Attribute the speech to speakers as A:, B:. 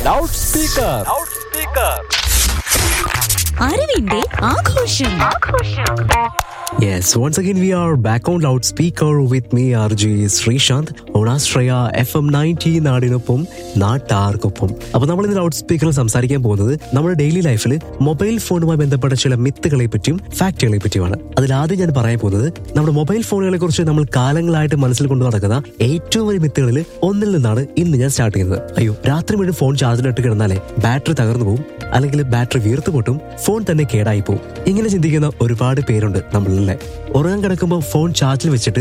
A: loud speaker
B: അറിവിന്റെ ആഘോഷം
C: Yes, once again we are back on loudspeaker with me RJ Sreesanth on Astraya FM 90 നാടിനൊപ്പം നാട്ടാർക്കൊപ്പം അപ്പൊ നമ്മൾ ഇന്ന് ലൗഡ് സ്പീക്കറിൽ സംസാരിക്കാൻ പോകുന്നത് നമ്മുടെ ഡെയിലി ലൈഫിൽ മൊബൈൽ ഫോണുമായി ബന്ധപ്പെട്ട ചില മിത്തുകളെ പറ്റിയും ഫാക്ടുകളെ പറ്റിയുമാണ് അതിൽ ആദ്യം ഞാൻ പറയാൻ പോകുന്നത് നമ്മുടെ മൊബൈൽ ഫോണുകളെ കുറിച്ച് നമ്മൾ കാലങ്ങളായിട്ട് മനസ്സിൽ കൊണ്ടു നടക്കുന്ന ഏറ്റവും വലിയ മിത്തുകളിൽ ഒന്നിൽ നിന്നാണ് ഇന്ന് ഞാൻ സ്റ്റാർട്ട് ചെയ്യുന്നത് അയ്യോ രാത്രി മുഴുവൻ ഫോൺ ചാർജിലിട്ട് കിടന്നാലേ ബാറ്ററി തകർന്നു പോകും അല്ലെങ്കിൽ ബാറ്ററി വീർത്തു പൊട്ടും ഫോൺ തന്നെ കേടായി പോകും ഇങ്ങനെ ചിന്തിക്കുന്ന ഒരുപാട് പേരുണ്ട് നമ്മളല്ലേ ഉറങ്ങാൻ കിടക്കുമ്പോൾ ഫോൺ ചാർജിൽ വെച്ചിട്ട്